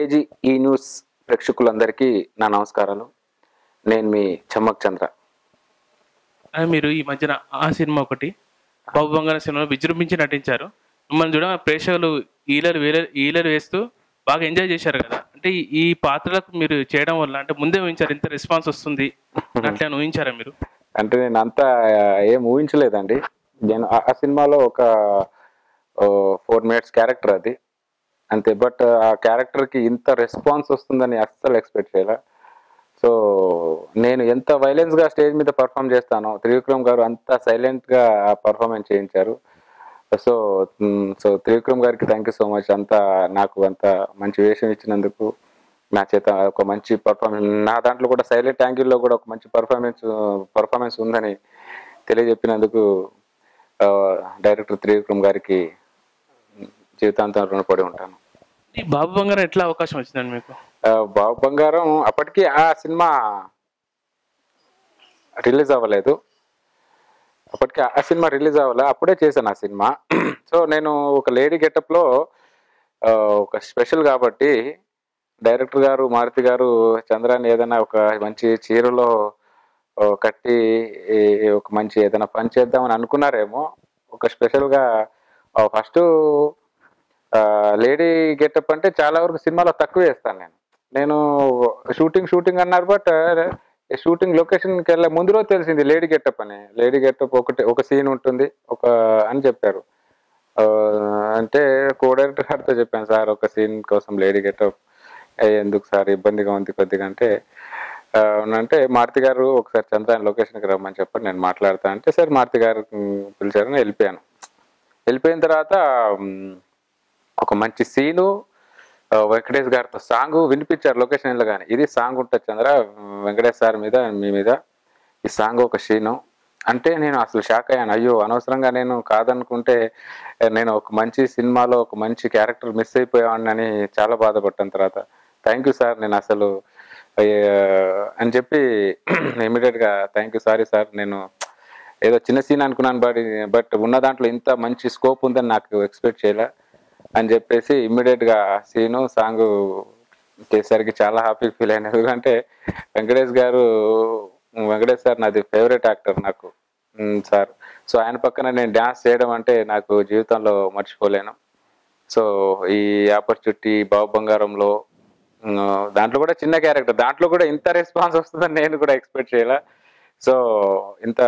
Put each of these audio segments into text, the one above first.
KG ఈ news ప్రేక్షకులందరికీ నా నమస్కారాలు నేను మీ చమ్మక్ చంద్ర ఆ, మీరు ఈ మధ్యన ఆ సినిమా ఒకటి బాబు బంగారం సినిమాలో విజృంభించి నటించారు మిమ్మల్ని చూడ ప్రేక్షకులు ఈలలు వేల ఈలలు వేస్తూ బాగా ఎంజాయ్ చేశారు కదా అంటే ఈ- ఈ పాత్రలకు మీరు చేయడం వల్ల అంటే ముందే ఊహించారు ఇంత రెస్పాన్స్ వస్తుంది అట్లా ఊహించారా మీరు అంటే నేను అంతా ఏం ఊహించలేదండి నేను ఆ- ఆ సినిమాలో ఒక ఫోర్ మినిట్స్ క్యారెక్టర్ అది అంతే బట్ ఆ క్యారెక్టర్కి ఇంత రెస్పాన్స్ వస్తుందని అస్సలు ఎక్స్పెక్ట్ చేయలే సో నేను ఎంత వైలెన్స్గా స్టేజ్ మీద పర్ఫామ్ చేస్తానో త్రివిక్రమ్ గారు అంత సైలెంట్గా ఆ పర్ఫార్మెన్స్ చేయించారు సో మ్, సో త్రివిక్రమ్ గారికి థ్యాంక్ యూ సో మచ్ అంతా నాకు అంత మంచి వేషం ఇచ్చినందుకు నా చేత ఒక మంచి పర్ఫార్మెన్స్ నా దాంట్లో కూడా సైలెంట్ యాంగిల్లో కూడా ఒక మంచి పర్ఫార్మెన్స్ పర్ఫార్మెన్స్ ఉందని తెలియజెప్పినందుకు ఆ, డైరెక్టర్ త్రివిక్రమ్ గారికి జీవితాంతం రుణపడి ఉంటాను ఈ బాబు బంగారం ఎట్లా అవకాశం వచ్చిందండి మీకు ఆ, బాబు బంగారం అప్పటికి ఆ సినిమా రిలీజ్ అవ్వలేదు అప్పటికి ఆ సినిమా రిలీజ్ అవ్వలే అప్పుడే చేశాను ఆ సినిమా సో నేను ఒక లేడీ గెటప్లో ఒక స్పెషల్ కాబట్టి డైరెక్టర్ గారు మారుతి గారు చంద్రాన్ని ఏదైనా ఒక మంచి చీరలో ఆ, కట్టి ఈ ఒక మంచి ఏదైనా పని చేద్దామని అనుకున్నారేమో ఒక స్పెషల్గా ఫస్ట్ లేడీ గెటప్ అంటే చాలా వరకు సినిమాలో తక్కువ వేస్తాను నేను నేను షూటింగ్ షూటింగ్ అన్నారు బట్ షూటింగ్ లొకేషన్కి వెళ్ళే ముందు రోజు తెలిసింది లేడీ గెటప్ అని లేడీ గెటప్ ఒకటి ఒక సీన్ ఉంటుంది ఒక అని చెప్పారు ఆ, అంటే కో డైరెక్టర్ గారితో చెప్పాను సార్ ఒక సీన్ కోసం లేడీ గెటప్ ఎందుకు సార్ ఇబ్బందిగా ఉంది కొద్దిగా అంటే ఆ, అంటే మారుతి గారు ఒకసారి చంద్రాయన లొకేషన్కి రమ్మని చెప్పండి నేను మాట్లాడతా అంటే సార్ మారుతి గారు ఉమ్, పిలిచారని వెళ్ళిపోయాను వెళ్ళిపోయిన తర్వాత ఉమ్, ఒక మంచి సీను ఆ, వెంకటేష్ గారితో సాంగ్ వినిపించారు లొకేషన్ కానీ ఇది సాంగ్ ఉంటుంది చంద్ర వెంకటేష్ సార్ మీద మీ మీద ఈ సాంగ్ ఒక సీను అంటే నేను అసలు షాక్ అయ్యాను అయ్యో అనవసరంగా నేను కాదనుకుంటే నేను ఒక మంచి సినిమాలో ఒక మంచి క్యారెక్టర్ మిస్ అయిపోయాను అని చాలా బాధపడ్డాను తర్వాత థ్యాంక్ యూ సార్ నేను అసలు అయ్య, అని చెప్పి ఇమీడియట్గా థ్యాంక్ యూ సారీ సార్ నేను ఏదో చిన్న సీన్ అనుకున్నాను బట్ బట్ ఉన్న దాంట్లో ఇంత మంచి స్కోప్ ఉందని నాకు ఎక్స్పెక్ట్ చేయలే అని చెప్పేసి ఇమ్మీడియట్ గా సీను సాంగ్ చేసరికి చాలా హ్యాపీ ఫీల్ అయిన ఎందుకంటే వెంకటేష్ గారు వెంకటేష్ సార్ నాది ఫేవరెట్ యాక్టర్ నాకు ఉమ్, సార్ సో ఆయన పక్కన నేను డ్యాన్స్ చేయడం అంటే నాకు జీవితంలో మర్చిపోలేను సో ఈ ఆపర్చునిటీ బాబు బంగారంలో ఉమ్, దాంట్లో కూడా చిన్న క్యారెక్టర్ దాంట్లో కూడా ఇంత రెస్పాన్స్ వస్తుందని నేను కూడా ఎక్స్పెక్ట్ చేయలే సో ఇంత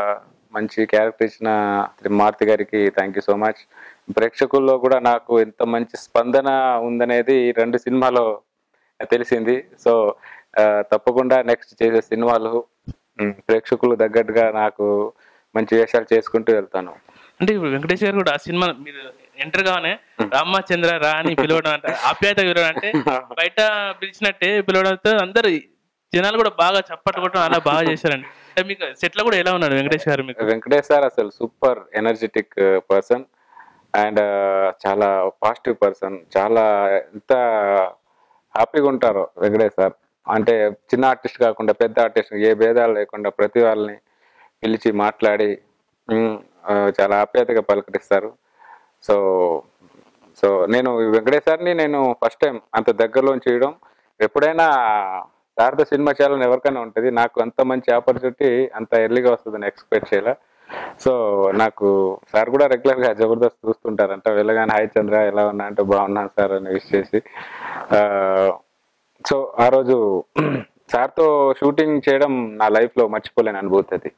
మంచి క్యారెక్టర్ ఇచ్చిన శ్రీ మారుతి గారికి థ్యాంక్ యూ సో మచ్ ప్రేక్షకుల్లో కూడా నాకు ఎంత మంచి స్పందన ఉందనేది ఈ రెండు సినిమాలో తెలిసింది సో ఆ, తప్పకుండా నెక్స్ట్ చేసే సినిమాలు ఉమ్, ప్రేక్షకులు తగ్గట్టుగా నాకు మంచి వేషాలు చేసుకుంటూ వెళ్తాను అంటే ఇప్పుడు వెంకటేష్ గారు కూడా ఆ సినిమా మీరు ఎంటర్ గానే రామచంద్ర రా అని పిలవడం అంటే ఆప్యాయత పిలవడం అంటే బయట పిలిచినట్టే పిలవడంతో అందరు జనాలు కూడా బాగా చప్పట్లు కొట్టడం అలా బాగా చేశారండి అంటే మీకు సెట్ లో కూడా ఎలా ఉన్నాడు వెంకటేష్ గారు మీకు వెంకటేష్ సార్ అసలు సూపర్ ఎనర్జెటిక్ పర్సన్ అండ్ చాలా పాజిటివ్ పర్సన్ చాలా ఎంత హ్యాపీగా ఉంటారో వెంకటేష్ సార్ అంటే చిన్న ఆర్టిస్ట్ కాకుండా పెద్ద ఆర్టిస్ట్ ఏ భేదాలు లేకుండా ప్రతి వాళ్ళని పిలిచి మాట్లాడి ఉమ్, ఆ, చాలా ఆప్యాయతగా పలకరిస్తారు సో సో నేను ఈ వెంకటేష్ సార్ని నేను ఫస్ట్ టైం అంత దగ్గరలో చేయడం ఎప్పుడైనా సార్తో సినిమా చేయాలని ఎవరికైనా ఉంటుంది నాకు అంత మంచి ఆపర్చునిటీ అంత ఎర్లీగా వస్తుందని ఎక్స్పెక్ట్ చేయలే సో నాకు సార్ కూడా రెగ్యులర్గా జబర్దస్త్ చూస్తుంటారంట వెళ్ళగానే హాయ్ చంద్ర ఎలా ఉన్నా అంటే బాగున్నాను సార్ అని విష్ చేసి ఆ, సో ఆ రోజు సార్తో షూటింగ్ చేయడం నా లైఫ్లో మర్చిపోలేని అనుభూతి అది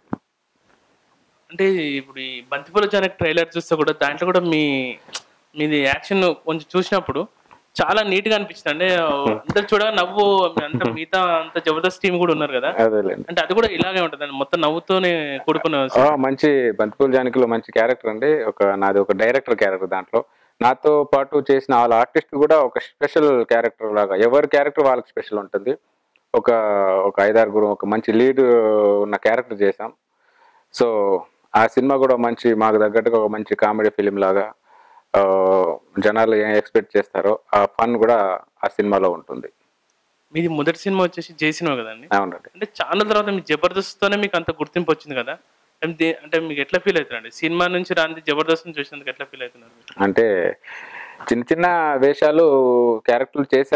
అంటే ఇప్పుడు ఈ బంతిపూల జానక్ ట్రైలర్ చూస్తే కూడా దాంట్లో కూడా మీ మీది యాక్షన్ కొంచెం చూసినప్పుడు చాలా నీట్ గా అనిపించింది అంటే అందరు చూడగా నవ్వు అంత మిగతా అంత జబర్దస్త్ టీం కూడా ఉన్నారు కదా అదేలేండి అంటే అది కూడా ఇలాగే ఉంటుంది మొత్తం నవ్వుతోనే కూడుకున్న ఆ, మంచి బంతిపూల జానకిలో మంచి క్యారెక్టర్ అండి ఒక నాది ఒక డైరెక్టర్ క్యారెక్టర్ దాంట్లో నాతో పాటు చేసిన వాళ్ళ ఆర్టిస్ట్ కూడా ఒక స్పెషల్ క్యారెక్టర్ లాగా ఎవరి క్యారెక్టర్ వాళ్ళకి స్పెషల్ ఉంటుంది ఒక ఒక ఐదారుగురు ఒక మంచి లీడ్ ఉన్న క్యారెక్టర్ చేసాం సో ఆ సినిమా కూడా మంచి మాకు తగ్గట్టుగా ఒక మంచి కామెడీ ఫిలిం లాగా ఆ, జనాలు ఏం ఎక్స్పెక్ట్ చేస్తారో ఆ ఫన్ కూడా ఆ సినిమాలో ఉంటుంది మీది మొదటి సినిమా వచ్చేసి జై సినిమా కదండి అవునండి అంటే చాలా తర్వాత మీ జబర్దస్త్ మీకు అంత గుర్తింపు వచ్చింది కదా అంటే దే- అంటే మీకు ఎట్లా ఫీల్ అవుతున్నారండి సినిమా నుంచి రాని జబర్దస్త్ నుంచి వచ్చినందుకు ఎట్లా ఫీల్ అవుతున్నారు మీరు? అంటే చిన్న చిన్న వేషాలు క్యారెక్టర్లు చేశాను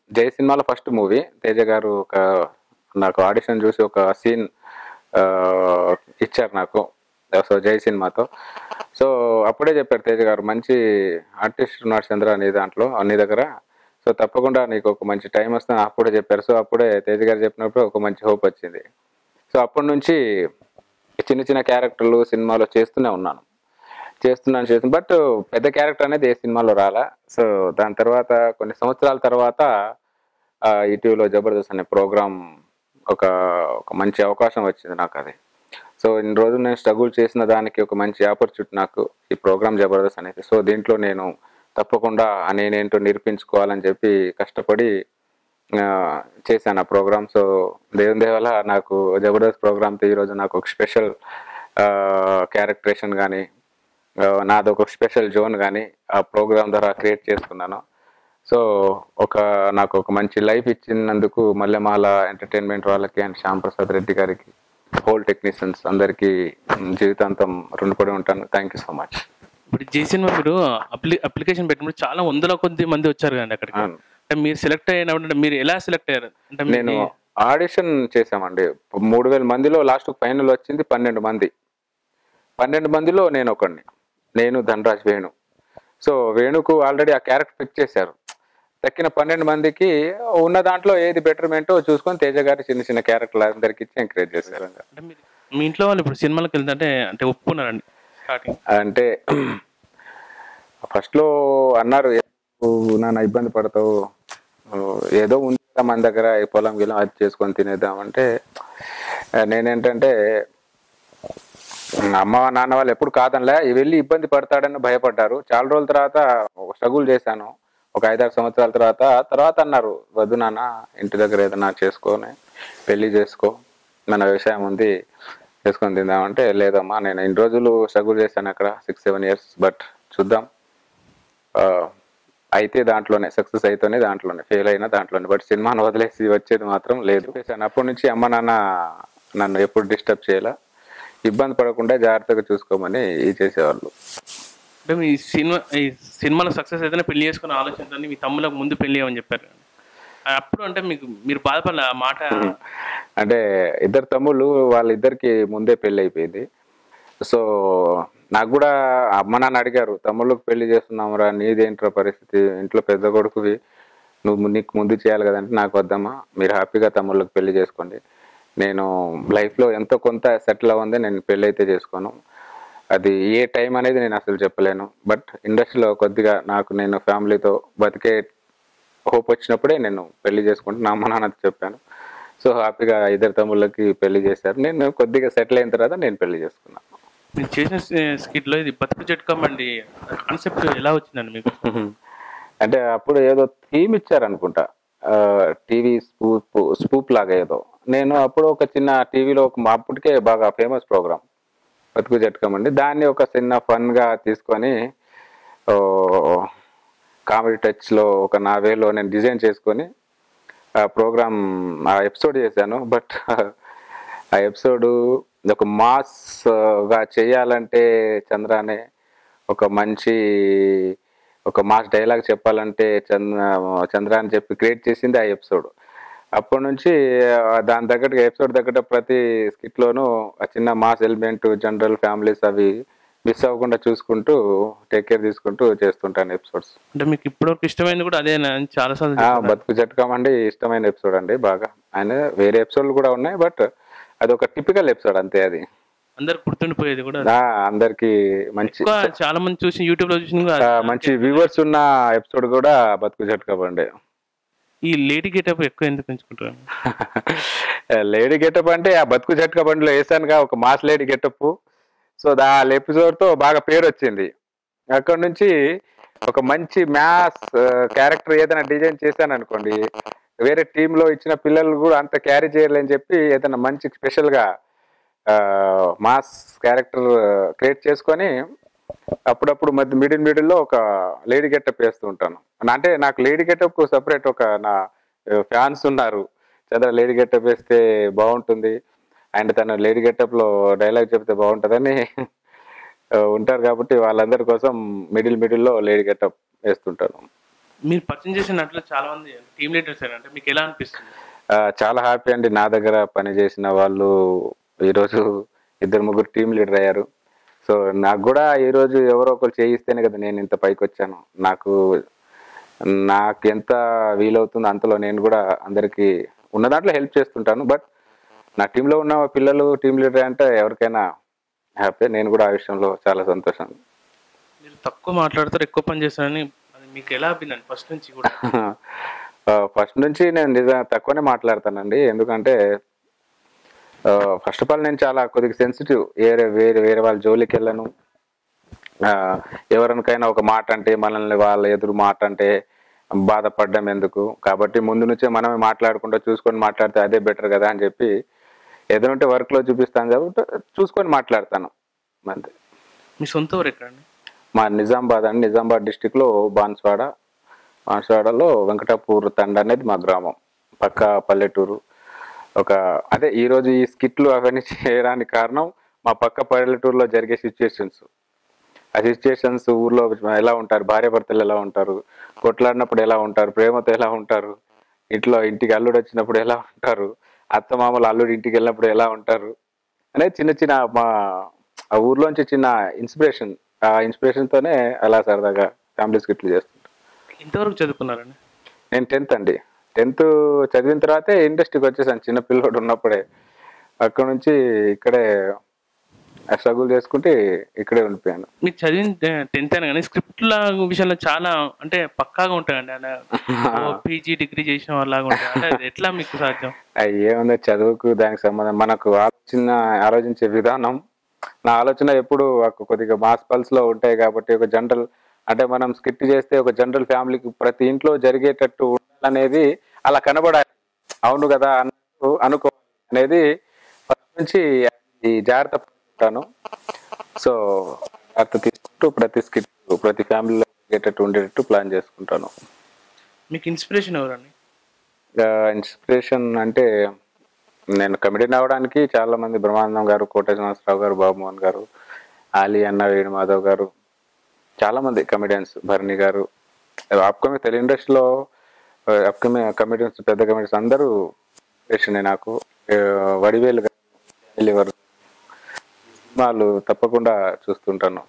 జై సినిమాలో ఫస్ట్ మూవీ తేజ గారు ఒక నాకు ఆడిషన్ చూసి ఒక సీన్ ఇచ్చారు నాకు సో జై సినిమాతో సో అప్పుడే చెప్పారు తేజ గారు మంచి ఆర్టిస్ట్ ఉన్నాడు చంద్ర నీ దాంట్లో నీ దగ్గర సో తప్పకుండా నీకు ఒక మంచి టైం వస్తుంది అప్పుడే చెప్పారు సో అప్పుడే తేజ గారు చెప్పినప్పుడు ఒక మంచి హోప్ వచ్చింది సో అప్పటి నుంచి చిన్న చిన్న క్యారెక్టర్లు సినిమాలో చేస్తూనే ఉన్నాను చేస్తున్నాను చేస్తున్నాను బట్ పెద్ద క్యారెక్టర్ అనేది ఏ సినిమాలో రాలా సో దాని తర్వాత కొన్ని సంవత్సరాల తర్వాత ఈటీవీలో జబర్దస్త్ అనే ప్రోగ్రామ్ ఒక ఒక మంచి అవకాశం వచ్చింది నాకు అది సో ఇన్ని రోజులు నేను స్ట్రగుల్ చేసిన దానికి ఒక మంచి ఆపర్చునిటీ నాకు ఈ ప్రోగ్రామ్ జబర్దస్త్ అనేది సో దీంట్లో నేను తప్పకుండా నేనేంటో నిరూపించుకోవాలని చెప్పి కష్టపడి ఆ, చేశాను ఆ ప్రోగ్రామ్ సో దేవుని దేవల నాకు జబర్దస్త్ ప్రోగ్రామ్తో ఈరోజు నాకు ఒక స్పెషల్ క్యారెక్టరేషన్ కానీ నాది ఒక స్పెషల్ జోన్ కానీ ఆ ప్రోగ్రామ్ ద్వారా క్రియేట్ చేసుకున్నాను సో ఒక నాకు ఒక మంచి లైఫ్ ఇచ్చినందుకు మల్లెమాల ఎంటర్టైన్మెంట్ వాళ్ళకి అండ్ శ్యామ్ ప్రసాద్ రెడ్డి గారికి హోల్ టెక్నీషియన్స్ అందరికీ జీవితాంతం రుణపడి ఉంటాను థ్యాంక్ యూ సో మచ్ ఇప్పుడు జై సినిమా మీరు అప్లి అప్లికేషన్ పెట్టినప్పుడు చాలా వందల కొద్ది మంది వచ్చారు కదండి అక్కడికి అవును. అంటే మీరు సెలెక్ట్ అయినప్పుడు మీరు ఎలా సెలెక్ట్ అయ్యారు అంటే మీకు- నేను ఆడిషన్ చేశామండి మూడు వేల మందిలో లాస్ట్ ఫైనల్ వచ్చింది పన్నెండు మంది పన్నెండు మందిలో నేను ఒకడిని నేను ధనరాజ్ వేణు సో వేణుకు ఆల్రెడీ ఆ క్యారెక్టర్ ఫిక్స్ చేశారు తక్కిన పన్నెండు మందికి ఉన్న దాంట్లో ఏది బెటర్మెంటో చూసుకొని తేజ గారి చిన్న చిన్న క్యారెక్టర్లు అందరికి ఇచ్చి ఎంకరేజ్ చేశారు అంటే మీరు మీ ఇంట్లో వాళ్ళు ఇప్పుడు సినిమాలకు వెళ్తుంటే అంటే ఒప్పుకున్నారండి స్టార్టింగ్ అంటే ఫస్ట్ లో అన్నారు "నువ్వు నాన్న ఇబ్బంది పడతావు ఏదో ఉంది కదా మన దగ్గర ఈ పొలం గిలం అది చేసుకొని తినేద్దాం అంటే నేనేంటంటే అమ్మ నాన్న వాళ్ళు ఎప్పుడు కాదనిలే వెళ్ళి ఇబ్బంది పడతాడని భయపడ్డారు చాలా రోజుల తర్వాత స్ట్రగుల్ చేశాను ఒక ఐదారు సంవత్సరాల తర్వాత తర్వాత అన్నారు వద్దు నాన్న ఇంటి దగ్గర ఏదైనా చేసుకొని పెళ్లి చేసుకో మన వ్యవసాయం ఉంది చేసుకొని తిందామంటే లేదమ్మా నేను ఇన్ని రోజులు స్ట్రగుల్ చేశాను అక్కడ సిక్స్ సెవెన్ ఇయర్స్ బట్ చూద్దాం ఆ, అయితే దాంట్లోనే సక్సెస్ అయితేనే దాంట్లోనే ఫెయిల్ అయినా దాంట్లోనే బట్ సినిమాను వదిలేసి వచ్చేది మాత్రం లేదు చేశాను అప్పటి నుంచి అమ్మ నాన్న నన్ను ఎప్పుడు డిస్టర్బ్ చేయాల ఇబ్బంది పడకుండా జాగ్రత్తగా చూసుకోమని ఇది చేసేవాళ్ళు అంటే మీ సినిమా ఈ సినిమాలో సక్సెస్ అయితేనే పెళ్లి చేసుకునే ఆలోచనతో మీ తమ్ములకు ముందు పెళ్లి అని చెప్పారు అప్పుడు అంటే మీకు మీరు బాధపడలే ఆ మాట అంటే ఇద్దరు తమ్ముళ్ళు వాళ్ళిద్దరికి ముందే పెళ్లి అయిపోయింది సో నాకు కూడా అమ్మ నాన్న అడిగారు తమ్ముళ్ళకి పెళ్లి చేస్తున్నావురా నీదేంట్రా పరిస్థితి ఇంట్లో పెద్ద కొడుకువి నువ్వు నీకు ముందు చేయాలి కదంటే నాకు వద్దమ్మా మీరు హ్యాపీగా తమ్ముళ్ళకి పెళ్లి చేసుకోండి నేను లైఫ్లో ఎంతో కొంత సెటిల్ అవ్వంది నేను పెళ్ళి అయితే చేసుకోను అది ఏ టైం అనేది నేను అసలు చెప్పలేను బట్ ఇండస్ట్రీలో కొద్దిగా నాకు నేను ఫ్యామిలీతో బతికే హోప్ వచ్చినప్పుడే నేను పెళ్లి చేసుకుంటే నా అమ్మ నాన్నతో చెప్పాను సో హ్యాపీగా ఇద్దరు తమ్ముళ్ళకి పెళ్లి చేశారు నేను కొద్దిగా సెటిల్ అయిన తర్వాత నేను పెళ్లి చేసుకున్నాను మీరు చేసిన స్కిట్ లో ఇది బతుకు చెట్టుకోమండి కాన్సెప్ట్ ఎలా వచ్చిందండి మీకు అంటే అప్పుడు ఏదో థీమ్ ఇచ్చారనుకుంటా టీవీ స్పూప్ స్పూప్ లాగా ఏదో నేను అప్పుడు ఒక చిన్న టీవీలో ఒక మా అప్పటికే బాగా ఫేమస్ ప్రోగ్రామ్ బతుకు జట్కమండి దాన్ని ఒక చిన్న ఫన్గా తీసుకొని కామెడీ టచ్లో ఒక నా వేలో నేను డిజైన్ చేసుకొని ఆ ప్రోగ్రామ్ ఆ ఎపిసోడ్ చేశాను బట్ ఆ ఎపిసోడ్ ఒక మాస్ గా చేయాలంటే చంద్రానే ఒక మంచి ఒక మాస్ డైలాగ్ చెప్పాలంటే చంద్ర చంద్ర అని చెప్పి క్రియేట్ చేసింది ఆ ఎపిసోడ్ అప్పటి నుంచి ఆ దాని తగ్గట్టుగా ఎపిసోడ్ తగ్గట్టు ప్రతి skit లోనూ ఆ చిన్న మాస్ ఎలిమెంట్ జనరల్ ఫ్యామిలీస్ అవి మిస్ అవ్వకుండా చూసుకుంటూ టేక్ కేర్ తీసుకుంటూ చేస్తుంటాను ఎపిసోడ్స్ అంటే మీకు ఇప్పటివరకు ఇష్టమైనది కూడా అదే చాలా సార్లు ఆ, బతుకు జట్కం అండి ఇష్టమైన ఎపిసోడ్ అండి బాగా ఆయన వేరే ఎపిసోడ్లు కూడా ఉన్నాయి బట్ అది ఒక టిపికల్ ఎపిసోడ్ అంతే అది అందరు గుర్తుండిపోయేది కూడా ఆ, అందరికి మంచి ఎక్కువ చాలా మంది చూసి యూట్యూబ్ లో చూసిన కూడా ఆ, మంచి వ్యూవర్స్ ఉన్న ఎపిసోడ్ కూడా బతుకు జట్కం అండి ఈ లేడీ గెటప్ ఎక్కువ ఎందుకు ఎంచుకుంటారు లేడీ గెటప్ అంటే ఆ బతుకు జట్క బండిలో వేసానుగా ఒక mass lady getup so the episode తో బాగా పేరు వచ్చింది అక్కడ నుంచి ఒక మంచి మ్యాథ్స్ క్యారెక్టర్ ఏదైనా డిజైన్ చేశాను అనుకోండి వేరే టీమ్ లో ఇచ్చిన పిల్లలు కూడా అంత క్యారీ చేయలేని చెప్పి ఏదైనా మంచి స్పెషల్ గా మాస్ క్యారెక్టర్ క్రియేట్ చేసుకొని అప్పుడప్పుడు మధ్య మిడిల్ మిడిల్ లో ఒక లేడీ గెటప్ వేస్తూ ఉంటాను అంటే నాకు లేడీ గెటప్ కు సపరేట్ ఒక నా ఫ్యాన్స్ ఉన్నారు చంద్ర లేడీ గెటప్ వేస్తే బాగుంటుంది అండ్ తను లేడీ గెటప్ లో డైలాగ్ చెప్తే బాగుంటుందని ఆ, ఉంటారు కాబట్టి వాళ్ళందరి కోసం మిడిల్ మిడిల్ లో లేడీ గెటప్ వేస్తుంటాను మీరు పరిచయం చేసిన నటులు చాలా మంది టీమ్ లీడర్స్ అంటే మీకు ఎలా అనిపిస్తుంది ఆ, చాలా హ్యాపీ అండి నా దగ్గర పనిచేసిన వాళ్ళు ఈరోజు ఇద్దరు ముగ్గురు టీం లీడర్ అయ్యారు సో నాకు కూడా ఈరోజు ఎవరో ఒకరు చేయిస్తేనే కదా నేను ఇంత పైకి వచ్చాను నాకు నాకు ఎంత వీలవుతుందో అంతలో నేను కూడా అందరికీ ఉన్న దాంట్లో హెల్ప్ చేస్తుంటాను బట్ నా టీంలో ఉన్న పిల్లలు టీం లీడర్ అంటే ఎవరికైనా హ్యాపీ నేను కూడా ఆ విషయంలో చాలా సంతోషం మీరు తక్కువ మాట్లాడతారు ఎక్కువ పని చేస్తారని అది మీకు ఎలా అబ్బిందండి ఫస్ట్ నుంచి కూడా ఫస్ట్ నుంచి నేను నిజంగా తక్కువనే మాట్లాడతానండి ఎందుకంటే ఫస్ట్ ఆఫ్ ఆల్ నేను చాలా కొద్దిగా సెన్సిటివ్ వేరే వేరే వేరే వాళ్ళ జోలికి వెళ్ళను ఆ, ఎవరికైనా ఒక మాట అంటే మనల్ని వాళ్ళ ఎదురు మాట అంటే బాధపడడం ఎందుకు కాబట్టి ముందు నుంచే మనమే మాట్లాడకుండా చూసుకొని మాట్లాడితే అదే బెటర్ కదా అని చెప్పి ఏదైనా వర్క్లో చూపిస్తాను కాబట్టి చూసుకొని మాట్లాడతాను అంతే మీ సొంత ఊరు ఎక్కడండి మా నిజామాబాద్ అండి నిజామాబాద్ డిస్టిక్లో బాన్స్వాడ బాన్స్వాడలో వెంకటాపూర్ తండ అనేది మా గ్రామం పక్క పల్లెటూరు ఒక అదే ఈరోజు ఈ స్కిట్లు అవన్నీ చేయడానికి కారణం మా పక్క పల్లెటూరులో జరిగే సిచ్యుయేషన్స్ ఆ సిచ్యుయేషన్స్ ఊర్లో ఎలా ఉంటారు భార్యాభర్తలు ఎలా ఉంటారు కొట్లాడినప్పుడు ఎలా ఉంటారు ప్రేమతో ఎలా ఉంటారు ఇంట్లో ఇంటికి అల్లుడు వచ్చినప్పుడు ఎలా ఉంటారు అత్త మామలు అల్లుడు ఇంటికి వెళ్ళినప్పుడు ఎలా ఉంటారు అనేది చిన్న చిన్న మా ఆ ఊర్లోంచి చిన్న ఇన్స్పిరేషన్ ఆ ఇన్స్పిరేషన్ తోనే అలా సరదాగా ఫ్యామిలీ స్కిట్లు చేస్తుంటాను ఇంతవరకు చదువుకున్నారండి నేను టెన్త్ అండి టెన్త్ చదివిన తర్వాతే ఇండస్ట్రీకి వచ్చేసాను చిన్న పిల్లోడు ఉన్నప్పుడే అక్కడ నుంచి ఇక్కడే స్ట్రగుల్ చేసుకుంటే ఇక్కడే ఉండిపోయాను మీరు చదివిన టెన్త్ అయినా కానీ స్క్రిప్ట్ల విషయంలో చాలా అంటే పక్కాగా ఉంటాయండి అలా పీజీ డిగ్రీ చేసిన వాళ్ళలాగా ఉంటాయి అంటే అది ఎట్లా మీకు సాధ్యం అవి ఏముంది చదువుకు దానికి సంబంధం మనకు ఆలోచన ఆలోచించే విధానం నా ఆలోచన ఎప్పుడు ఒక కొద్దిగా మాస్ పల్స్ లో ఉంటాయి కాబట్టి ఒక జనరల్ అంటే మనం స్కిట్ చేస్తే ఒక జనరల్ ఫ్యామిలీకి ప్రతి ఇంట్లో జరిగేటట్టు ఉండాలనేది అలా కనబడాలి అవును కదా అన్నట్టు అనుకో అనేది ఫస్ట్ నుంచి ఈ జాగ్రత్త పడుతుంటాను సో జాగ్రత్త తీసుకుంటూ ప్రతి స్కిట్ ప్రతి ఫ్యామిలీలో జరిగేటట్టు ఉండేటట్టు ప్లాన్ చేసుకుంటాను మీకు ఇన్స్పిరేషన్ ఎవరండి ఇన్స్పిరేషన్ అంటే నేను కమెడియన్ అవడానికి చాలా మంది బ్రహ్మానందం గారు కోట శ్రీనివాసరావు గారు బాబుమోహన్ గారు ఆలీ అన్న వేణు మాధవ్ గారు చాలా మంది కమెడియన్స్ భరణి గారు అప్కమింగ్ తెలుగు ఇండస్ట్రీలో అప్కమింగ్ కమెడియన్స్ పెద్ద కమెడియన్స్ అందరూ ఇన్స్పిరేషన్ నాకు ఆ, వడివేలు గారు ఎలివర్ సినిమాలు తప్పకుండా చూస్తుంటాను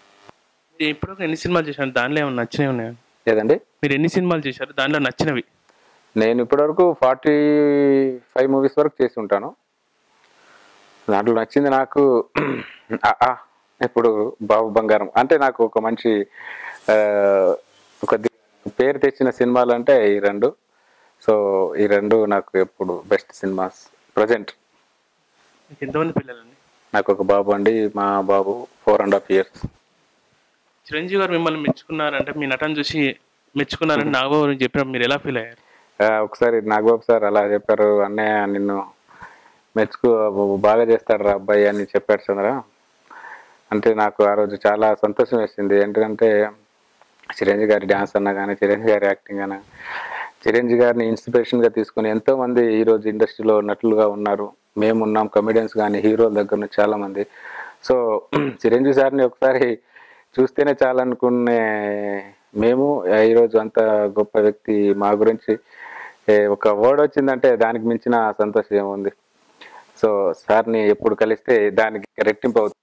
ఇప్పుడు ఎన్ని సినిమాలు చేశారు దానిలో ఏమైనా నచ్చినవి ఉన్నాయా లేదండి మీరు ఎన్ని సినిమాలు చేశారు దానిలో నచ్చినవి నేను ఇప్పటివరకు ఫార్టీ ఫైవ్ మూవీస్ వరకు చేసి ఉంటాను దాంట్లో నచ్చింది నాకు ఆ, ఆ, ఇప్పుడు బాబు బంగారం అంటే నాకు ఒక మంచి ఆ, ఒక ది- పేరు తెచ్చిన సినిమాలు అంటే ఈ రెండు సో ఈ రెండు నాకు ఎప్పుడు బెస్ట్ సినిమాస్ ప్రజెంట్ మీకు ఎంతమంది పిల్లలండి నాకు ఒక బాబు అండి మా బాబు four and half years Chiranjeevi garu మిమ్మల్ని మెచ్చుకున్నారంటే మీ నటన చూసి మెచ్చుకున్నారని నాగబాబు గురించి చెప్పినప్పుడు మీరు ఎలా ఫీల్ అయ్యారు ఒకసారి నాగబాబు సార్ అలా చెప్పారు అన్నయ్య నిన్ను మెచ్చుకో బాగా చేస్తాడు రా అబ్బాయి అని చెప్పాడు చంద్ర అంటే నాకు ఆ రోజు చాలా సంతోషం వేసింది ఎందుకంటే చిరంజీవి గారి డ్యాన్స్ అన్నా కానీ చిరంజీవి గారి యాక్టింగ్ అన్నా చిరంజీవి గారిని ఇన్స్పిరేషన్గా తీసుకుని ఎంతో మంది ఈ రోజు ఇండస్ట్రీలో నటులుగా ఉన్నారు మేము ఉన్నాం కమెడియన్స్ కానీ హీరోల దగ్గర నుంచి చాలా మంది సో చిరంజీవి సార్ని ఒకసారి చూస్తేనే చాలనుకునే మేము ఈరోజు అంత గొప్ప వ్యక్తి మా గురించి ఏ, ఒక వర్డ్ వచ్చిందంటే దానికి మించిన సంతోషం ఏముంది సో సార్ని ఎప్పుడు కలిస్తే దానికి రెట్టింపు అవుతుంది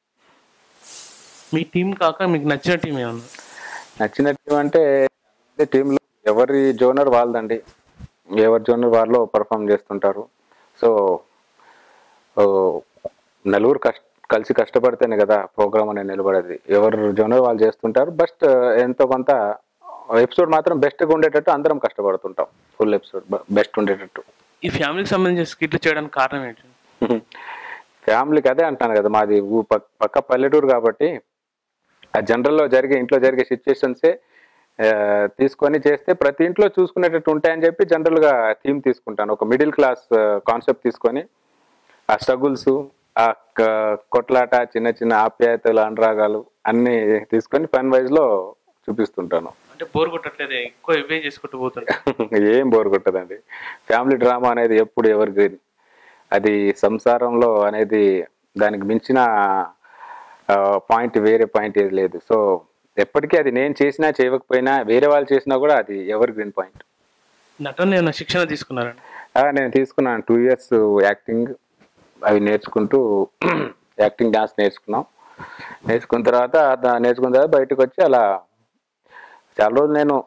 మీ టీం కాక మీకు నచ్చిన టీం ఏమన్నా నచ్చిన టీం అంటే టీంలో ఎవరి జోనర్ వాళ్ళదండి ఎవరి జోనర్ వాళ్ళు పర్ఫామ్ చేస్తుంటారు సో ఓ, నలుగురు కష్ట కలిసి కష్టపడితేనే కదా ప్రోగ్రామ్ అనేది నిలబడేది ఎవరు జోనర్ వాళ్ళు చేస్తుంటారు బస్ట్ ఎంతో కొంత ఎపిసోడ్ మాత్రం బెస్ట్గా ఉండేటట్టు అందరం కష్టపడుతుంటాం ఫుల్ ఎపిసోడ్ బెస్ట్ ఉండేటట్టు ఈ ఫ్యామిలీకి సంబంధించిన స్కిట్లు చేయడానికి కారణం ఏంటి ఫ్యామిలీకి అదే అంటాను కదా మాది ఊ పక్- పక్క పల్లెటూరు కాబట్టి ఆ జనరల్లో జరిగే ఇంట్లో జరిగే సిచ్యుయేషన్సే తీసుకొని చేస్తే ప్రతి ఇంట్లో చూసుకునేటట్టు ఉంటాయని చెప్పి జనరల్గా థీమ్ తీసుకుంటాను ఒక మిడిల్ క్లాస్ కాన్సెప్ట్ తీసుకొని ఆ స్ట్రగుల్స్ ఆ క- కొట్లాట చిన్న చిన్న ఆప్యాయతలు అనురాగాలు అన్నీ తీసుకొని ఫన్ వైజ్లో చూపిస్తుంటాను అంటే బోర్ కొట్టట్లేదు ఎక్కువ ఇవే చేసుకుంటూ పోతుంటారు ఏం బోర్ కొట్టదండి ఫ్యామిలీ డ్రామా అనేది ఎప్పుడు ఎవర్ గ్రీన్ అది సంసారంలో అనేది దానికి మించిన పాయింట్ వేరే పాయింట్ ఏది లేదు సో ఎప్పటికీ అది నేను చేసినా చేయకపోయినా వేరే వాళ్ళు చేసినా కూడా అది ఎవర్ గ్రీన్ పాయింట్ నటన ఏమైనా శిక్షణ తీసుకున్నారండి నేను తీసుకున్నాను టూ ఇయర్స్ యాక్టింగ్ అవి నేర్చుకుంటూ యాక్టింగ్ డాన్స్ నేర్చుకున్నాం నేర్చుకున్న తర్వాత దా- నేర్చుకున్న తర్వాత బయటకు వచ్చి అలా చాలా రోజులు నేను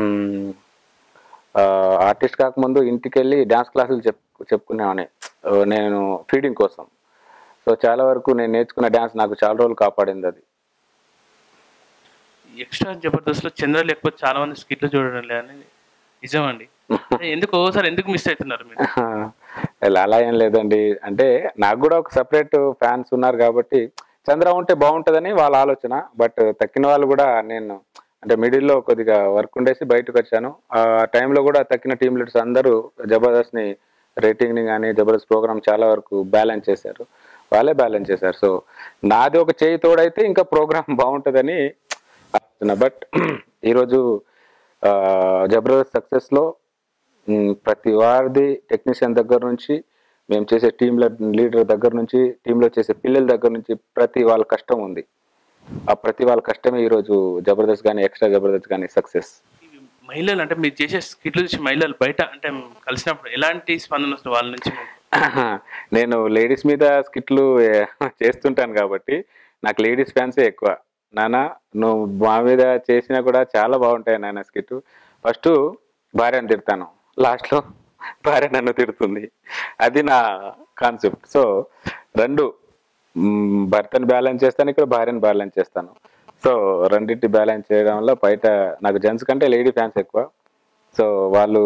ఆర్టిస్ట్ కాకముందు ఇంటికి వెళ్ళి డాన్స్ క్లాసులు చెప్ చెప్పుకునేవాడిని ఆ, నేను ఫీడింగ్ కోసం సో చాలా వరకు నేను నేర్చుకున్న డాన్స్ నాకు చాలా రోజులు కాపాడింది అది ఎక్స్ట్రా జబర్దస్త్ లో చంద్ర లేకపోతే చాలా మంది స్కిట్లు చూడడం లేదని నిజమండి అంటే ఎందుకు ఓసారి ఎందుకు మిస్ అవుతున్నారు మీరు ఇలా అలా ఏం లేదండి అంటే నాకు కూడా ఒక సపరేట్ ఫ్యాన్స్ ఉన్నారు కాబట్టి చంద్ర ఉంటే బాగుంటుందని వాళ్ళ ఆలోచన బట్ తక్కిన వాళ్ళు కూడా నేను అంటే మిడిల్లో కొద్దిగా వర్క్ ఉండేసి బయటకు వచ్చాను ఆ టైంలో కూడా తక్కిన టీమ్ లీడర్స్ అందరూ జబర్దస్త్ని రేటింగ్ని కానీ జబర్దస్త్ ప్రోగ్రామ్ చాలా వరకు బ్యాలెన్స్ చేశారు వాళ్ళే బ్యాలెన్స్ చేశారు సో నాది ఒక చేయి తోడైతే ఇంకా ప్రోగ్రామ్ బాగుంటుందని ఆలోచన బట్ ఈరోజు ఆ, జబర్దస్త్ సక్సెస్లో మ్, ప్రతి వారిది టెక్నీషియన్ దగ్గర నుంచి మేము చేసే టీమ్ లీడర్ దగ్గర నుంచి టీంలో చేసే పిల్లల దగ్గర నుంచి ప్రతి వాళ్ళ కష్టం ఉంది ఆ ప్రతి వాళ్ళ కష్టమే ఈరోజు జబర్దస్త్ కానీ ఎక్స్ట్రా జబర్దస్త్ కానీ సక్సెస్ ఇవి మహిళలు అంటే మీరు చేసే స్కిట్లు చూసి మహిళలు బయట అంటే కలిసినప్పుడు ఎలాంటి స్పందన వస్తుంది వాళ్ళ నుంచి మీకు? నేను లేడీస్ మీద స్కిట్లు ఏ, చేస్తుంటాను కాబట్టి నాకు లేడీస్ ఫ్యాన్సే ఎక్కువ నాన్న నువ్వు మా మీద చేసినా కూడా చాలా బాగుంటాయి నాన్న స్కిట్ ఫస్ట్ భార్యను తిడతాను లాస్ట్లో భార్య నన్ను తిడుతుంది అది నా కాన్సెప్ట్ సో రెండు మ్, భర్తను బ్యాలెన్స్ చేస్తాను ఇక్కడ భార్యను బ్యాలెన్స్ చేస్తాను సో రెండింటి బ్యాలెన్స్ చేయడం వల్ల బయట నాకు జెంట్స్ కంటే లేడీ ఫ్యాన్స్ ఎక్కువ సో వాళ్ళు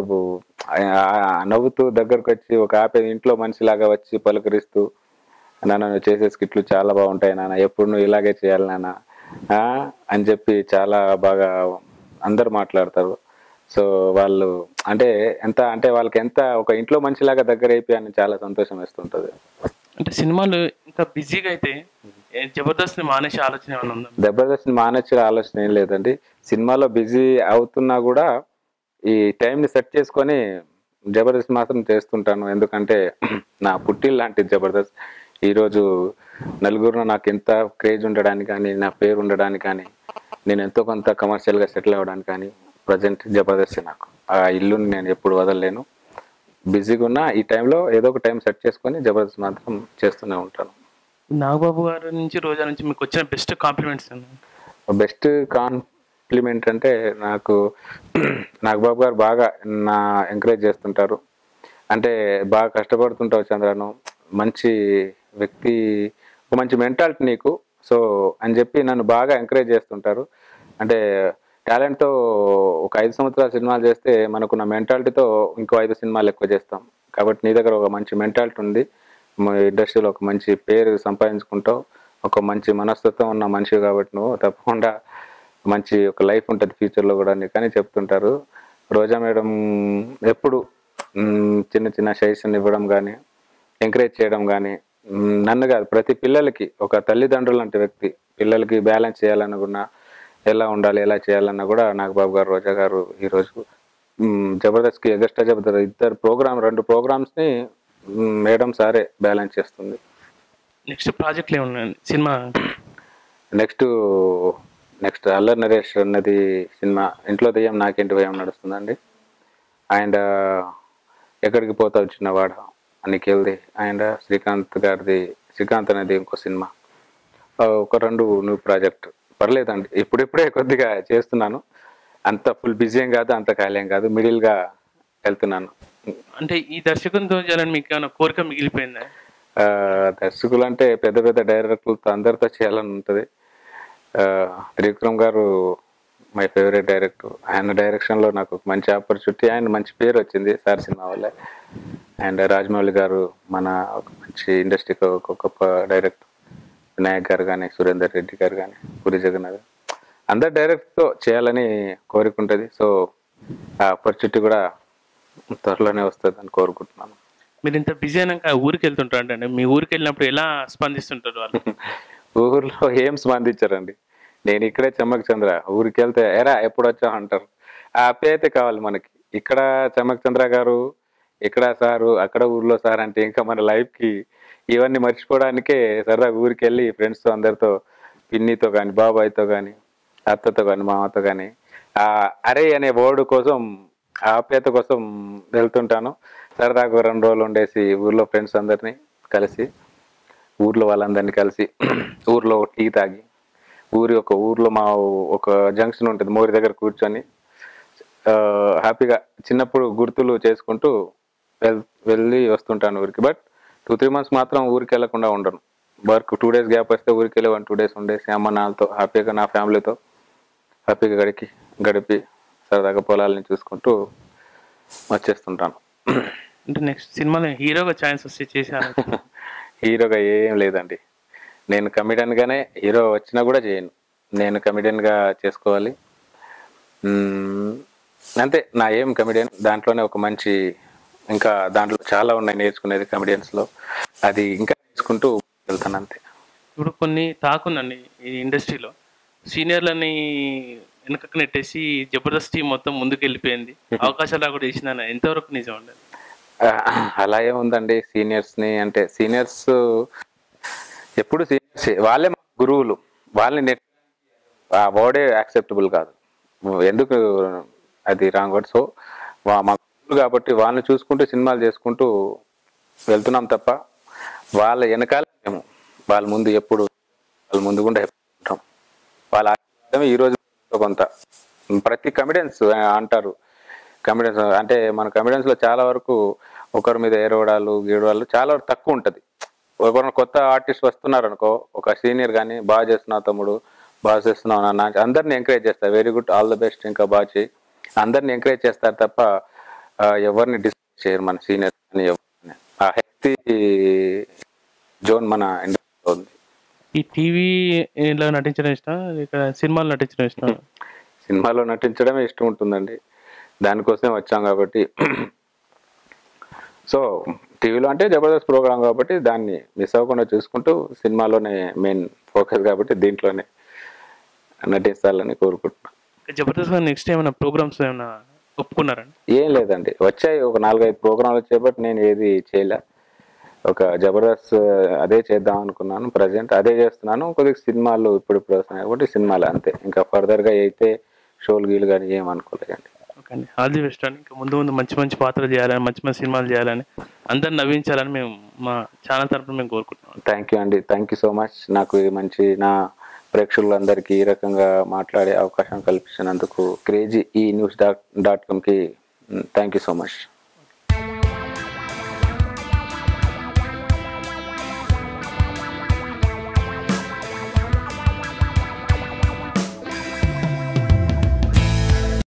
ఆ- ఆ నవ్వుతూ దగ్గరకు వచ్చి ఒక ఆపే ఇంట్లో మనిషిలాగా వచ్చి పలకరిస్తూ నాన్న నువ్వు చేసే స్కిట్లు చాలా బాగుంటాయి నాన్న ఎప్పుడు నువ్వు ఇలాగే చేయాలి నాన్న ఆ? అని చెప్పి చాలా బాగా అందరు మాట్లాడతారు సో వాళ్ళు అంటే ఎంత అంటే వాళ్ళకి ఎంత ఒక ఇంట్లో మనిషిలాగా దగ్గర అయిపోయాని చాలా సంతోషం వేస్తుంటది అంటే సినిమాలు ఇంకా బిజీగా అయితే ఏ జబర్దస్త్ ని మానేసే ఆలోచన ఏమైనా ఉందా జబర్దస్త్ మానొచ్చే ఆలోచన ఏం లేదండి సినిమాలో బిజీ అవుతున్నా కూడా ఈ టైంని సెట్ చేసుకొని జబర్దస్త్ మాత్రం చేస్తుంటాను ఎందుకంటే నా పుట్టిల్ లాంటిది జబర్దస్త్ ఈరోజు నలుగురిలో నాకు ఎంత క్రేజ్ ఉండడానికి కానీ నా పేరు ఉండడానికి కానీ నేను ఎంతో కొంత కమర్షియల్గా సెటిల్ అవ్వడానికి కానీ ప్రజెంట్ జబర్దస్త్ నాకు ఆ ఇల్లుని నేను ఎప్పుడు వదలలేను బిజీగా ఉన్నా ఈ టైంలో ఏదో ఒక టైం సెట్ చేసుకొని జబర్దస్త్ మాత్రం చేస్తూనే ఉంటాను నాగబాబు గారి నుంచి రోజా నుంచి మీకు వచ్చిన బెస్ట్ కాంప్లిమెంట్స్ బెస్ట్ కాంప్లిమెంట్ అంటే నాకు నాగబాబు గారు బాగా నా ఎంకరేజ్ చేస్తుంటారు అంటే బాగా కష్టపడుతుంటావు చంద్రను మంచి వ్యక్తి ఒక మంచి మెంటాలిటీ నీకు సో అని చెప్పి నన్ను బాగా ఎంకరేజ్ చేస్తుంటారు అంటే టాలెంట్తో ఒక ఐదు సంవత్సరాల సినిమాలు చేస్తే మనకున్న మెంటాలిటీతో ఇంకో ఐదు సినిమాలు ఎక్కువ చేస్తాం కాబట్టి నీ దగ్గర ఒక మంచి మెంటాలిటీ ఉంది మా ఇండస్ట్రీలో ఒక మంచి పేరు సంపాదించుకుంటావు ఒక మంచి మనస్తత్వం ఉన్న మనిషి కాబట్టి నువ్వు తప్పకుండా మంచి ఒక లైఫ్ ఉంటుంది ఫ్యూచర్లో కూడా నీకు అని చెప్తుంటారు రోజా మేడం ఎప్పుడు మ్, చిన్న చిన్న సజెషన్ ఇవ్వడం కానీ ఎంకరేజ్ చేయడం కానీ మ్, నన్ను కాదు ప్రతి పిల్లలకి ఒక తల్లిదండ్రులు లాంటి వ్యక్తి పిల్లలకి బ్యాలెన్స్ చేయాలనుకున్నా ఎలా ఉండాలి ఎలా చేయాలన్నా కూడా నాగబాబు గారు రోజా గారు ఈరోజు మ్, జబర్దస్త్కి ఎగస్ట్రా జబర్దస్త్ ఇద్దరు ప్రోగ్రామ్ రెండు ప్రోగ్రామ్స్ని మ్, మేడం సారే బ్యాలెన్స్ చేస్తుంది నెక్స్ట్ ప్రాజెక్ట్లు ఏమున్నాయి సినిమా నెక్స్ట్ నెక్స్ట్ అల్లరి నరేష్ అన్నది సినిమా ఇంట్లో దెయ్యం నాకేంటి భయం నడుస్తుందండి అండ్ ఎక్కడికి పోతావు చిన్నవాడ అనికెళ్ళి అండ్ శ్రీకాంత్ గారిది శ్రీకాంత్ అనేది ఇంకో సినిమా ఆ, ఒక రెండు న్యూ ప్రాజెక్ట్ పర్లేదండి ఇప్పుడిప్పుడే కొద్దిగా చేస్తున్నాను అంత ఫుల్ బిజీ ఏం కాదు అంత ఖాళీ ఏం కాదు మిడిల్గా వెళ్తున్నాను అంటే ఈ దర్శకునితో చేయాలని మీకు ఏమైనా కోరిక మిగిలిపోయిందా ఆ, దర్శకులు అంటే పెద్ద పెద్ద డైరెక్టర్లతో అందరితో చేయాలని ఉంటుంది ఆ, త్రివిక్రమ్ గారు మై ఫేవరెట్ డైరెక్టర్ ఆయన డైరెక్షన్లో నాకు ఒక మంచి ఆపర్చునిటీ ఆయన మంచి పేరు వచ్చింది సార్ సినిమా వల్ల అండ్ రాజమౌళి గారు మన ఒక మంచి ఇండస్ట్రీకి ఒక గొప్ప డైరెక్టర్ వినాయక్ గారు కానీ సురేందర్ రెడ్డి గారు కానీ పూరి జగన్నాథ్ గారు. అందరు డైరెక్ట్తో చేయాలని కోరిక ఉంటుంది సో ఆ ఆపర్చునిటీ కూడా త్వరలోనే వస్తుంది అని కోరుకుంటున్నాను మీరు ఇంత బిజీ అయినాక ఊరికి వెళ్తుంటారు అంటే మీ ఊరికి వెళ్ళినప్పుడు ఎలా స్పందిస్తుంటారు వాళ్ళు ఊర్లో ఏం స్పందించారండి నేను ఇక్కడే చెమ్మక్ చంద్ర ఊరికి వెళ్తే ఎరా ఎప్పుడు వచ్చావు అంటారు ఆ ఆప్యాయత కావాలి మనకి ఇక్కడ చెమ్మక్ చంద్ర గారు ఇక్కడ సారు అక్కడ ఊర్లో సార్ అంటే ఇంకా మన life కి ఇవన్నీ మర్చిపోవడానికే సరదాగా ఊరికి వెళ్ళి ఫ్రెండ్స్తో అందరితో పిన్నితో కానీ బాబాయ్తో కానీ అత్తతో కానీ మామతో కానీ ఆ అరే అనే వర్డ్ కోసం ఆ ఆప్యాయత కోసం వెళ్తుంటాను సరదాగా ఒక రెండు రోజులు ఉండేసి ఊర్లో ఫ్రెండ్స్ అందరినీ కలిసి ఊర్లో వాళ్ళందరినీ కలిసి ఊర్లో టీ తాగి ఊరి ఒక ఊర్లో మా ఒక జంక్షన్ ఉంటుంది మోరి దగ్గర కూర్చొని ఆ, హ్యాపీగా చిన్నప్పుడు గుర్తులు చేసుకుంటూ వెల్ వెళ్ళి వస్తుంటాను ఊరికి బట్ టూ త్రీ మంత్స్ మాత్రం ఊరికి వెళ్ళకుండా ఉండను వర్క్ టూ డేస్ గ్యాప్ వస్తే ఊరికి వెళ్ళి వన్ టూ డేస్ ఉండేసి అమ్మ నాన్నతో హ్యాపీగా నా ఫ్యామిలీతో హ్యాపీగా గడికి గడిపి సరదాగా పొలాలని చూసుకుంటూ వచ్చేస్తుంటాను అంటే నెక్స్ట్ సినిమాలో హీరోగా ఛాన్స్ వస్తే చేశారు హీరోగా ఏం లేదండి నేను comedian గానే హీరో వచ్చినా కూడా చేయను నేను comedian గా చేసుకోవాలి మ్మ్, అంతే నా ఏం కమెడియన్ దాంట్లోనే ఒక మంచి ఇంకా దాంట్లో చాలా ఉన్నాయి నేర్చుకునేది comedians లో అది ఇంకా నేర్చుకుంటూ వెళ్తాను అంతే ఇప్పుడు కొన్ని తాకుందండి ఈ ఇండస్ట్రీలో సీనియర్లని వెనకకు నెట్టేసి జబర్దస్త్ టీం మొత్తం ముందుకు వెళ్ళిపోయింది అవకాశాలు కూడా చేసిందని ఎంతవరకు నిజం అండి ఆ, అలా ఏముందండి సీనియర్స్ ని అంటే సీనియర్స్ ఎప్పుడు సీనియర్స్ వాళ్ళే మా గురువులు వాళ్ళని నెట్ ఆ వర్డే యాక్సెప్టబుల్ కాదు ఎందుకు అది రాంగ్ వర్డ్ సో మా గురువులు కాబట్టి వాళ్ళని చూసుకుంటూ సినిమాలు చేసుకుంటూ వెళ్తున్నాం తప్ప వాళ్ళ వెనకాల మేము వాళ్ళ ముందు ఎప్పుడు వాళ్ళ ముందు కూడా ఎప్పుడు ఉంటాం వాళ్ళ ఆశీర్వాదమే ఈ రోజు కొంత ప్రతి కమిడియన్స్ అంటారు కమిడియన్స్ అంటే మన కమిడియన్స్ లో చాలా వరకు ఒకరి మీద ఏరవడాలు గీడవాళ్ళు చాలా వరకు తక్కువ ఉంటది ఎవరైనా కొత్త ఆర్టిస్ట్ వస్తున్నారు అనుకో ఒక సీనియర్ కానీ బాగా చేస్తున్నావు తమ్ముడు బాగా చేస్తున్నావు నాన్న అందరిని ఎంకరేజ్ చేస్తారు very good all the best ఇంకా బాగా చేయి అందరిని ఎంకరేజ్ చేస్తారు తప్ప ఆ, ఎవరిని డిస్కస్ చేయరు మన సీనియర్ అని ఎవరిని. ఆ హెల్తీ జోన్ మన ఇండస్ట్రీలో ఉంది ఈ టీవీలో నటించడం ఇష్టం ఇక్కడ సినిమాలో నటించడం ఇష్టం సినిమాలో నటించడమే ఇష్టం ఉంటుందండి దానికోసమే వచ్చాం కాబట్టి సో టీవీలో అంటే జబర్దస్త్ ప్రోగ్రామ్ కాబట్టి దాన్ని మిస్ అవ్వకుండా చూసుకుంటూ సినిమాలోనే మెయిన్ ఫోకస్ కాబట్టి దీంట్లోనే నటించాలని కోరుకుంటున్నాను జబర్దస్త్ నెక్స్ట్ ఏమైనా ప్రోగ్రామ్స్ ఏమైనా ఒప్పుకున్నారండి ఏం లేదండి వచ్చాయి ఒక నాలుగైదు ప్రోగ్రాంలు వచ్చాయి బట్ నేను ఏది చేయలే ఒక జబర్దస్త్ అదే చేద్దాం అనుకున్నాను ప్రజెంట్ అదే చేస్తున్నాను కొద్దిగా సినిమాలు ఇప్పుడు ఇప్పుడు వస్తున్నాయి కాబట్టి సినిమాలు అంతే ఇంకా ఫర్దర్గా అయితే షోలు గీలు కానీ ఏం అనుకోలేదండి ఓకే అండి ఆల్ ది బెస్ట్ అండి ఇంకా ముందు ముందు మంచి మంచి పాత్రలు చేయాలని మంచి మంచి సినిమాలు చేయాలని అందరిని నవ్వించాలని మేము మా ఛానల్ తరపున మేము కోరుకుంటున్నాం థ్యాంక్ యూ అండి థ్యాంక్ యూ సో మచ్ నాకు ఈ మంచి నా ప్రేక్షకులందరికీ ఈ రకంగా మాట్లాడే అవకాశం కల్పించినందుకు క్రేజీ ఈ న్యూస్ డాట్ డాట్ కామ్కి థ్యాంక్ యూ సో మచ్